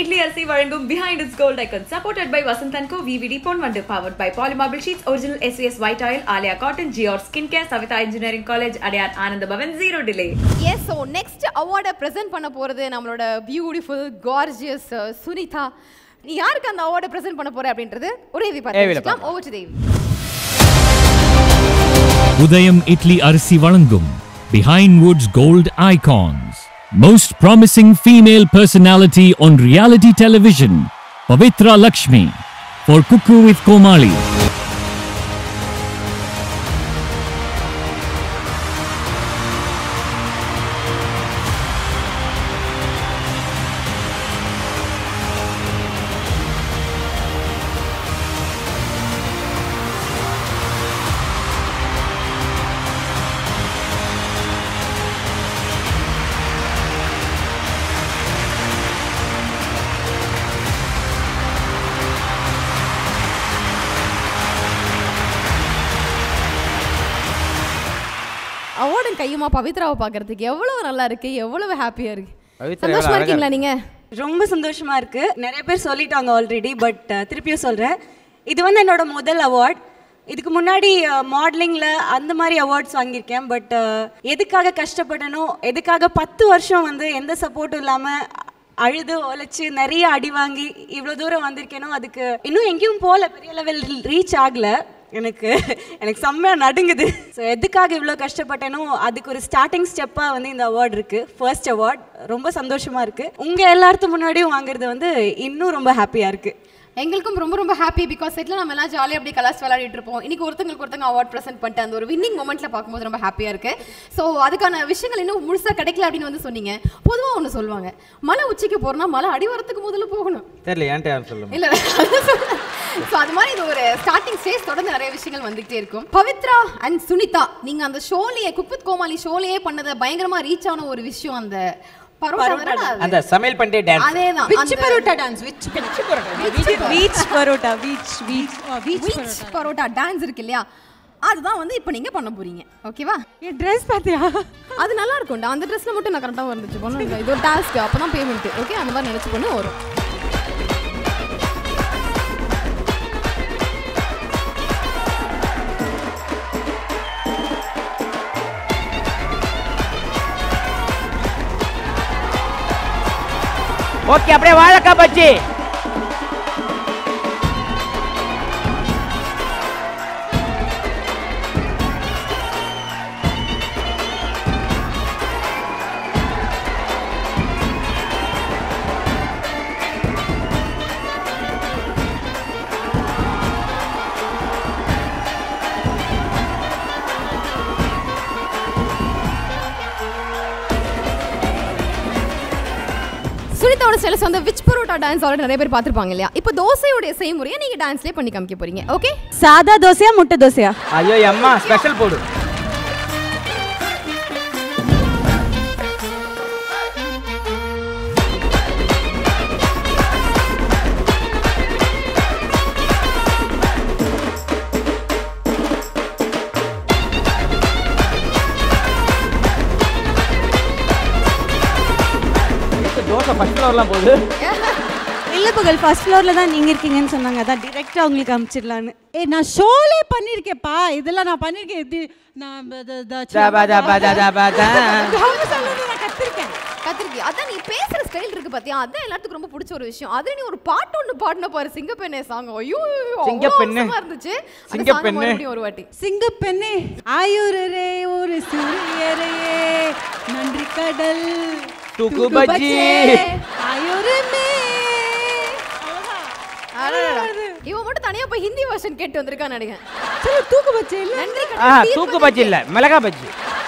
இட்லி அரிசி வழங்கும் behind its gold icon supported by Vasanthan co VVD Pon Vandu powered by polymarble sheets original SVS white oil Aaliya cotton Jiyo skin care Savitha engineering college Adyar Ananda Bhavan zero delay S so next அவார்டை present பண்ண போகிறது நம்மளோட beautiful gorgeous Sunita நீ யாருக்கு அந்த அவார்டை present பண்ண போற அப்படின்றது ஒரே ஏவில பார்த்து ஓவர் டு தேவி உதயம் இட்லி அரிசி வழங்கும் Behind Woods Gold Icons. Most promising female personality on reality television, Pavitra Lakshmi, for Cuckoo with Komali. அவார்டும் கையுமா பவித்ராவை பார்க்கறதுக்கு எவ்வளவு நல்லா இருக்கு எவ்வளவு ஹாப்பியா இருக்கு பவித்ரா சந்தோஷமா எவ்வளவு இருக்கீங்களா நீங்க ரொம்ப சந்தோஷமா இருக்கு நிறைய பேர் சொல்லிட்டாங்க ஆல்ரெடி பட் திருப்பியும் சொல்றேன் இது வந்து என்னோட முதல் அவார்ட் இதுக்கு முன்னாடி மாடலிங்ல அந்த மாதிரி அவார்ட்ஸ் வாங்கியிருக்கேன் பட் எதுக்காக கஷ்டப்படணும் எதுக்காக பத்து வருஷம் வந்து எந்த சப்போர்ட்டும் இல்லாம அழுது உழைச்சு நிறைய அடி வாங்கி இவ்வளோ தூரம் வந்திருக்கேனோ அதுக்கு இன்னும் எங்கேயும் போகல பெரிய லெவல் ரீச் ஆகல எனக்கு எனக்கு செம்மையா நடுங்குது ஸோ எதுக்காக இவ்வளோ கஷ்டப்பட்டேனோ அதுக்கு ஒரு ஸ்டார்டிங் ஸ்டெப்பாக வந்து இந்த அவார்ட் இருக்கு ஃபர்ஸ்ட் அவார்ட் ரொம்ப சந்தோஷமா இருக்கு உங்க எல்லாத்துக்கும் முன்னாடியும் வாங்குறது வந்து இன்னும் ரொம்ப ஹாப்பியா இருக்கு எங்களுக்கும் ரொம்ப ரொம்ப ஹாப்பி பிகாஸ் செட்டில் நம்ம எல்லாம் ஜாலியாக அப்படியே கலாஸ் விளையாடிட்டு இருப்போம் இன்னைக்கு ஒருத்தங்களுக்கு ஒருத்தங்க அவார்ட் ப்ரெசென்ட் பண்ணிட்டு அந்த ஒரு வின்னிங் மொமெண்ட்ல பார்க்கும்போது ரொம்ப ஹாப்பியாக இருக்கு ஸோ அதுக்கான விஷயங்கள் இன்னும் முழுசாக கிடைக்கல அப்படின்னு வந்து சொன்னீங்க பொதுவாக ஒன்று சொல்லுவாங்க மலை உச்சிக்கு போறோம்னா மலை அடிவாரத்துக்கு முதல்ல போகணும் தெரியல ஏன்ட்ட யாரும் சொல்லுங்க இல்ல ஸோ அது மாதிரி இது ஒரு ஸ்டார்டிங் ஸ்டேஜ் தொடர்ந்து நிறைய விஷயங்கள் வந்துகிட்டே இருக்கும் பவித்ரா அண்ட் சுனிதா நீங்க அந்த ஷோலையே குக்வித் கோமாளி ஷோலையே பண்ணத பயங்கரமா ரீச் ஆன ஒரு விஷயம் அந்த பரோட்டா தானடா அது? அந்த சமையல் பண்ணிட்டே டான்ஸ் அதேதான் விச் அந்த- parotta dance which beach parotta beach beach Wheat parotta dance இருக்கு இல்லையா அதுதான் வந்து இப்போ நீங்க பண்ண போறீங்க ஓகேவா என் ட்ரெஸ் பாத்தியா அது நல்லா இருக்கும்டா அந்த ட்ரெஸ்ல மட்டும் நான் கரெக்டாக வந்துச்சு போனோம் இது ஒரு டாஸ்க் அப்பதான் பேமெண்ட் ஓகே அந்த மாதிரி நினைச்சு பண்ணு வரும் ஓகே அப்படியே வாழைக்காய் பச்சி சுனிதாவோட ஸ்டைல்ஸ் வந்து விச் பரோட்டா டான்ஸ் ஆல்ரெடி நிறைய பேர் பார்த்துருப்பாங்க இல்லையா இப்போ தோசையோடைய செய்முறையை நீங்க டான்ஸ்லேயே பண்ணி காமிக்க போறீங்க ஓகே சாதா தோசையா முட்டை தோசையா ஐயோ அம்மா ஸ்பெஷல் போடு தோசை ஃபர்ஸ்ட் ஃப்ளோர்லாம் போகுது இல்ல புகழ் ஃபர்ஸ்ட் ஃப்ளோர்ல தான் நீங்க இருக்கீங்கன்னு சொன்னாங்க அதான் டிரெக்டா உங்களுக்கு அனுப்பிச்சிடலான்னு ஏ நான் ஷோலே பண்ணிருக்கேன்ப்பா இதெல்லாம் நான் பண்ணிருக்கேன் இது நான் ப- த- த- ஜபா ஜபா ஜபா ஜா. அவங்க சொல்றது நான் கத்திருக்கேன் கத்திரிக்கி அதான் நீ பேசுற ஸ்டைல் இருக்கு பாத்தியா அதான் எல்லாத்துக்கும் ரொம்ப பிடிச்ச ஒரு விஷயம் அதுல நீ ஒரு பாட்டு ஒன்று பாடின பாரு சிங்கப்பெண்ணே சாங் ஐயோ சிங்கப்பெண்ணே. சிங்கப்பெண்ணே இருந்துச்சு அந்த song சிங்கப்பெண்ணே. மறுபடியும் ஒரு வாட்டி சிங்கப்பெண்ணே ஆயுரரே ஒரு சூரியரையே நன்றி கடல் தூக்கு பஜ்ஜி. ஆயுரமே அடடடா. இவன் மட்டும் தனியா போய் ஹிந்தி வெர்ஷன் கேட்டு வந்திருக்கான்னு நினைக்கிறேன் சரி தூக்கு பச்சை இல்ல நன்றி ஆ கடவுள், தூக்கு தீர்ப்பு பஜ்ஜி இல்ல மிளகா பஜ்ஜி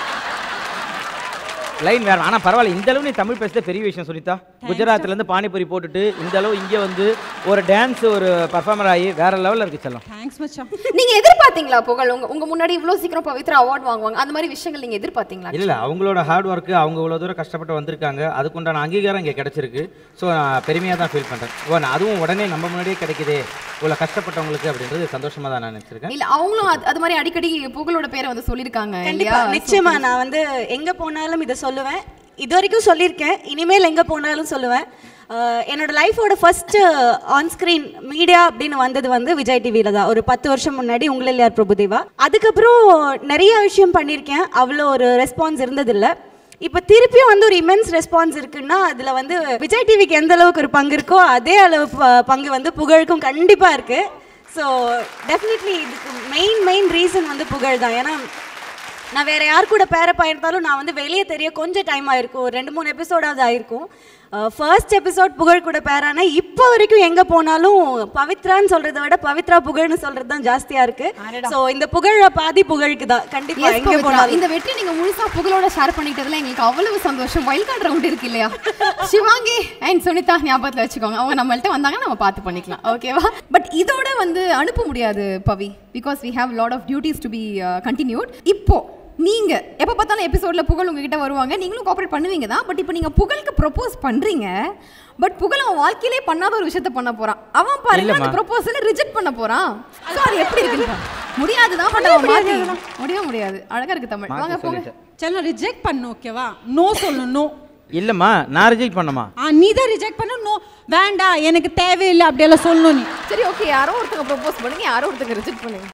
லைன் வேற ஆனா பரவாயில்ல இந்த அளவு நீ தமிழ் பேசுறது பெரிய விஷயம் சுனிதா குஜராத்ல இருந்து பானிபூரி போட்டுட்டு இந்த அளவு இங்க வந்து ஒரு டான்ஸ் ஒரு பர்ஃபார்மர் ஆகி வேற லெவல்ல இருக்கு செல்லம் தேங்க்ஸ் மச்சான் நீங்க எதிர்பார்த்தீங்களா புகழ் உங்க உங்க முன்னாடி இவ்வளவு சீக்கிரம் பவித்ரா அவார்ட் வாங்குவாங்க அந்த மாதிரி விஷயங்கள் நீங்க எதிர்பார்த்தீங்களா இல்ல இல்ல அவங்களோட ஹார்ட் ஒர்க் அவங்க இவ்வளவு தூரம் கஷ்டப்பட்டு வந்திருக்காங்க அதுக்குண்டான அங்கீகாரம் இங்க கிடைச்சிருக்கு ஸோ நான் பெருமையா தான் ஃபீல் பண்றேன் ஓ நான் அதுவும் உடனே நம்ம முன்னாடியே கிடைக்குதே இவ்வளவு கஷ்டப்பட்டவங்களுக்கு அப்படின்றது சந்தோஷமா தான் நான் நினைச்சிருக்கேன் இல்ல அவங்களும் அது- அது மாதிரி அடிக்கடி புகழோட பேரை வந்து சொல்லிருக்காங்க கண்டிப்பா நிச்சயமா நான் வந்து எங்க போனாலும் இதை சொல்லுவேன் இது வரைக்கும் சொல்லியிருக்கேன் இனிமேல் எங்க போனாலும் சொல்லுவேன் அஹ், என்னோட லைஃபோட ஃபர்ஸ்ட் ஆன் ஸ்க்ரீன் மீடியா அப்படின்னு வந்தது வந்து விஜய் டிவியில் தான் ஒரு பத்து வருஷம் முன்னாடி உங்களில் யார் பிரபுதேவா அதுக்கப்புறம் நிறைய விஷயம் பண்ணியிருக்கேன் அவ்வளோ ஒரு ரெஸ்பான்ஸ் இருந்ததில்லை இப்போ திருப்பியும் வந்து ஒரு இமென்ஸ் ரெஸ்பான்ஸ் இருக்குன்னா அதில் வந்து விஜய் டிவிக்கு எந்த அளவுக்கு ஒரு பங்கு இருக்கோ அதே அளவு ப- பங்கு வந்து புகழுக்கும் கண்டிப்பாக இருக்குது ஸோ டெஃபினெட்லி இதுக்கு மெயின் மெயின் ரீசன் வந்து புகழ் தான் ஏன்னா நான் வேற யார் கூட பேரப் ஆயிருந்தாலும் நான் வந்து வெளியே தெரிய கொஞ்சம் டைம் ஆயிருக்கும் ஒரு ரெண்டு மூணு எபிசோடாவது ஆயிருக்கும் ஃபர்ஸ்ட் எபிசோட் புகழ் கூட பேரானா இப்போ வரைக்கும் எங்க போனாலும் பவித்ரான்னு சொல்றதை விட பவித்ரா புகழ்னு சொல்றது தான் ஜாஸ்தியா இருக்கு ஸோ இந்த புகழ பாதி புகழுக்கு தான் கண்டிப்பா Yes, எங்க பவித்ரா. போனாலும் இந்த வெற்றி நீங்க முழுசா புகழோட ஷேர் பண்ணிட்டதுல எங்களுக்கு அவ்வளவு சந்தோஷம் வைல்ட் கார்டு ரவுண்ட் இருக்கு இல்லையா சிவாங்கி அண்ட் சுனிதா ஞாபகத்துல வச்சுக்கோங்க அவங்க நம்மள்ட்ட வந்தாங்கன்னா நம்ம பார்த்து பண்ணிக்கலாம் ஓகேவா பட் இதோட வந்து அனுப்ப முடியாது Pavi because we have lot of duties to be continued இப்போ நீங்க எப்ப பார்த்தாலும் எபிசோட்ல புகழ் உங்ககிட்ட வருவாங்க நீங்களும் கோஆபரேட் பண்ணுவீங்க தான் பட் இப்போ நீங்க புகழுக்கு ப்ரொபோஸ் பண்றீங்க பட் புகழ் அவன் வாழ்க்கையிலே பண்ணாத ஒரு விஷயத்த பண்ண போறான் அவன் பாருங்க அந்த இல்லம்மா. ப்ரொபோசலை ரிஜெக்ட் பண்ண போறான் So அது எப்படி இருக்கு முடியாதுதான் பட் அவன் மாத்தி முடிய முடியாது அழகா இருக்கு தமிழ் வாங்க மாற்றி போங்க சொல்லிட்டேன் சரி ரிஜெக்ட் பண்ணு ஓகேவா நோ சொல்லணும் நோ இல்லைம்மா நான் ரிஜெக்ட் பண்ணமா ஆ நீ தான் ரிஜெக்ட் பண்ண நோ வேண்டாம் எனக்கு தேவையில்லை அப்படியெல்லாம் சொல்லணும் நீ சரி ஓகே யாரோ ஒருத்தங்க ப்ரோபோஸ் பண்ணுங்க யாரோ ஒருத்தங்க ரிஜெக்ட் பண்ணுங்க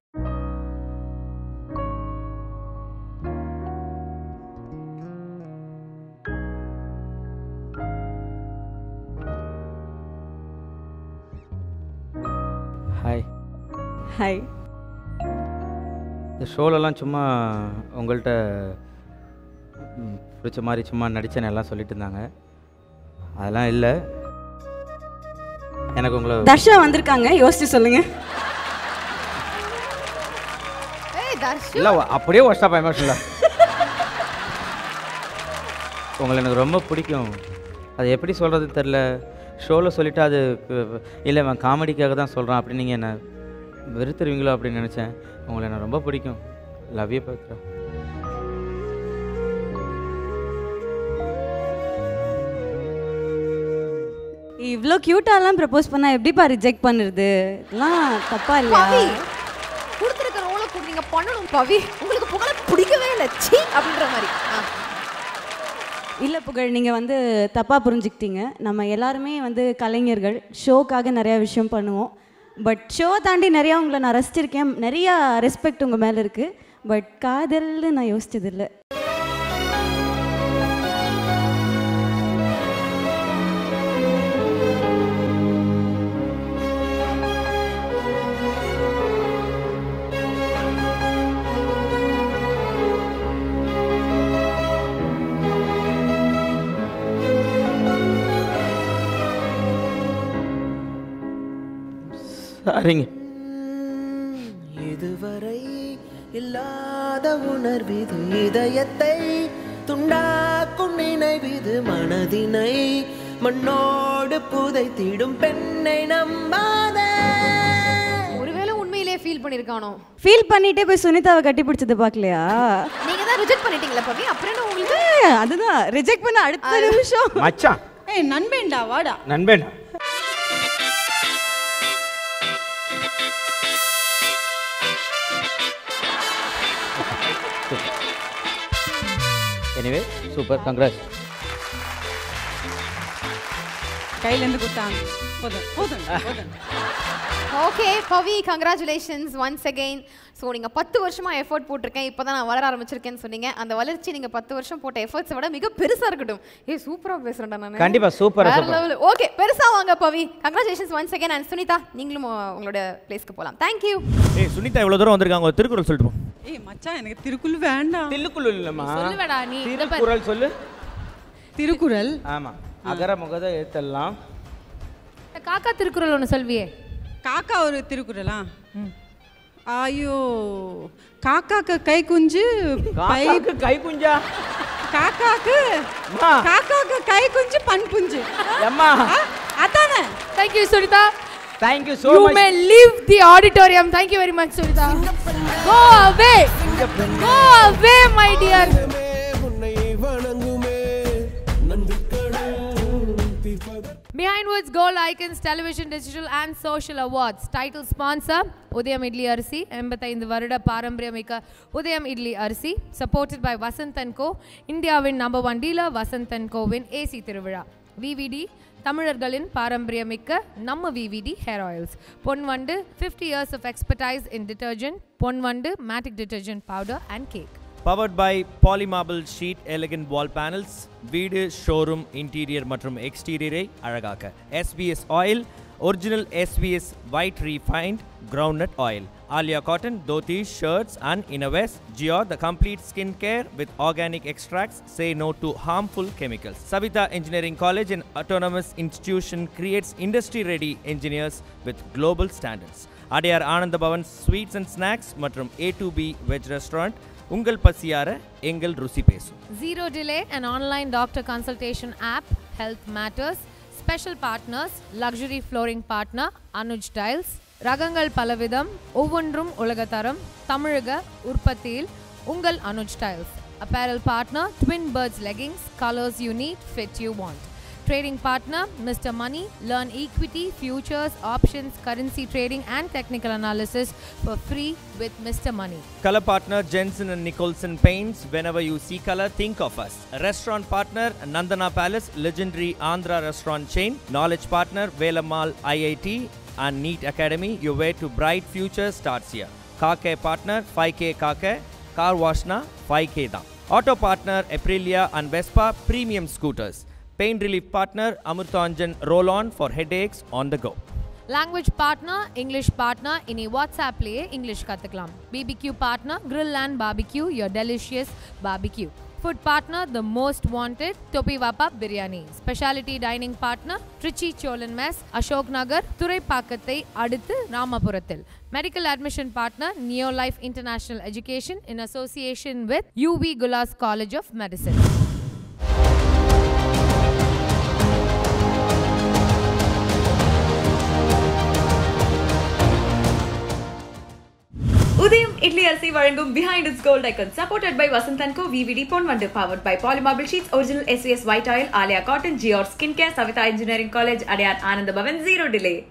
ஹாய் ஹாய் இந்த ஷோலெல்லாம் சும்மா உங்கள்கிட்ட ம், பிடிச்ச மாதிரி சும்மா நடிச்சேன்னு எல்லாம் சொல்லிட்டு இருந்தாங்க அதெல்லாம் இல்லை எனக்கு உங்களை தர்ஷா வந்திருக்காங்க யோசிச்சு சொல்லுங்க ஏய் தர்ஷ் இல்லை அப்படியே ஒர்ஸ்டாப் எமோஷனில் உங்களை எனக்கு ரொம்ப பிடிக்கும் அது எப்படி சொல்கிறது தெரில ஷோவில் சொல்லிட்டு அது கு- இல்லை அவன் காமெடிக்காக தான் சொல்கிறான் அப்படின்னு நீங்கள் என்ன வெறுத்துருவீங்களோ அப்படின்னு நினச்சேன் உங்களை எனக்கு ரொம்ப பிடிக்கும் லவ் யூ பவித்ரா இவ்வளோ க்யூட்டாலாம் ப்ரப்போஸ் பண்ணா எப்படிப்பா ரிஜெக்ட் பண்ணுறது இதெல்லாம் தப்பா இல்லையா பவி கொடுத்துருக்க ரோலை கொடுத்தீங்க பண்ணணும் பவி உங்களுக்கு புகழ பிடிக்கவே இல்லை சீ அப்படின்ற மாதிரி ஆ. இல்லை புகழ் நீங்கள் வந்து தப்பாக புரிஞ்சுக்கிட்டீங்க நம்ம எல்லாருமே வந்து கலைஞர்கள் ஷோக்காக நிறையா விஷயம் பண்ணுவோம் பட் ஷோ தாண்டி நிறையா உங்களை நான் ரசிச்சிருக்கேன் நிறையா ரெஸ்பெக்ட் உங்கள் மேலே இருக்குது பட் காதல்னு நான் யோசிச்சதில்லை சரிங்க இதுவரை இல்லாத உணர்விது இதயத்தை துண்டாக்கும் நினைவிது மனதினை மண்ணோடு புதைத்திடும் பெண்ணை நம்பாதே ஒருவேளை உண்மையிலேயே ஃபீல் பண்ணிருக்கானோ ஃபீல் பண்ணிட்டே போய் சுனிதாவை கட்டி பிடிச்சது பார்க்கலையா நீங்க தான் ரிஜெக்ட் பண்ணிட்டீங்களா பவி அப்புறம் என்ன உங்களுக்கு ஏய், அதுதான் ரிஜெக்ட் பண்ண அடுத்த நிமிஷம் மச்சான் ஏய் நண்பேண்டா வாடா நண்பன் எனிவே சூப்பர் கங்க்ராட்ஸ் கையிலேருந்து கொடுத்தாங்க போதும் போதும் போதும் okay Pavi congratulations once again so நீங்கள் பத்து வருஷமாக எஃபோர்ட் போட்டிருக்கேன் இப்போ தான் நான் வளர ஆரம்பிச்சிருக்கேன்னு சொன்னீங்க அந்த வளர்ச்சி நீங்கள் பத்து வருஷம் போட்ட எஃபர்ட்ஸை விட மிக பெருசாக இருக்கட்டும் ஏ சூப்பராக பேசுகிறேன்டா நான் கண்டிப்பா, super ஆ, super. லெவல் ஓகே பெருசாக வாங்க Pavi congratulations once again and Sunitha நீங்களும் உ- உங்களோட பிளேஸ்க்கு போகலாம் தேங்க்யூ ஏய் சுனிதா இவ்வளோ தூரம் வந்திருக்காங்க ஒரு திருக்குறள் சொல்லிட்டு போ. ஏய் மச்சான் எனக்கு திருக்குறள் வேண்டாம் தில்லுக்குள் இல்லைம்மா சொல்லுவேடா நீ இத பாரு. திருக்குறள் சொல்லு திருக்குறள் ஆமா அகர முகத எழுத்தெல்லாம் காக்கா திருக்குறள் ஒன்று சொல்வியே காக்கா ஒரு திருக்குறளா ஐயோ காக்காக்கு கை குஞ்சு பை காக்காக்கு கை குஞ்சா காக்காக்கு அம்மா. காக்காக்கு கை குஞ்சு பண் புஞ்சு அம்மா ஆ, அதானே thank you Sunitha thank you so you much may leave the auditorium thank you very much Sunitha go away go away my dear உன்னை வணங்குமே Behind Woods Gold Icons Television Digital and Social Awards Title Sponsor உதயம் இட்லி அரிசி எண்பத்தைந்து வருட பாரம்பரியமிக்க உதயம் இட்லி அரிசி Supported by Vasanth and co இந்தியாவின் number one dealer Vasanth and கோவின் ஏசி திருவிழா விவிடி தமிழர்களின் பாரம்பரியமிக்க நம்ம VVD hair oils Ponvandu fifty years of expertise in detergent Ponvandu matic detergent powder and cake powered by polymarble sheet elegant wall panels வீடு showroom interior மற்றும் எக்ஸ்டீரியரை அழகாக்க SBS oil original SBS white refined groundnut oil Aaliya cotton dhoti shirts and innerwears Jiyo the complete skin care with organic extracts say no to harmful chemicals Savitha engineering college and autonomous institution creates industry ready engineers with global standards Adyar Ananda Bhavan sweets and snacks மற்றும் A to B veg restaurant உங்கள் பசியார எங்கள் ருசி பேசும் Zero Delay, an online doctor consultation app, Health Matters. Special partners, luxury flooring partner, Anuj Tiles. ரகங்கள் பலவிதம் ஒவ்வொன்றும் உலகத்தரம் தமிழக உற்பத்தியில் உங்கள் Anuj tiles apparel partner twin birds leggings colours you need fit you want Trading partner, Mr. Money. Learn equity, futures, options, currency trading, and technical analysis for free with Mr. Money. Color partner Jensen and Nicholson Paints. Whenever you see color, think of us. Restaurant partner Nandana Palace, legendary Andhra restaurant chain. Knowledge partner Velamal IIT and NEET Academy. Your way to bright future starts here. Car care partner 5K Car Care. Car Washna 5K da. Auto partner Aprilia and Vespa premium scooters. Pain relief partner Amurthanjan Roll On for headaches on the go. Language partner English partner இனி வாட்ஸ்அப்லேயே English கற்றுக்கலாம் BBQ partner grill and barbecue your delicious barbecue food partner the most wanted Thoppi Vappa biryani speciality dining partner Trichy Chozhan mess Ashok Nagar துறைப்பாக்கத்தை அடுத்து ராமபுரத்தில் medical admission partner neo life international education in association with UV Gullas college of medicine Udhayam idli அரிசி வழங்கும் behind its gold icon supported by Vasanthan co VVD Pon Vandu powered by polymarble sheets original SVS white oil Aaliya cotton Jiyo skin care Savitha engineering college Adyar Ananda Bhavan zero delay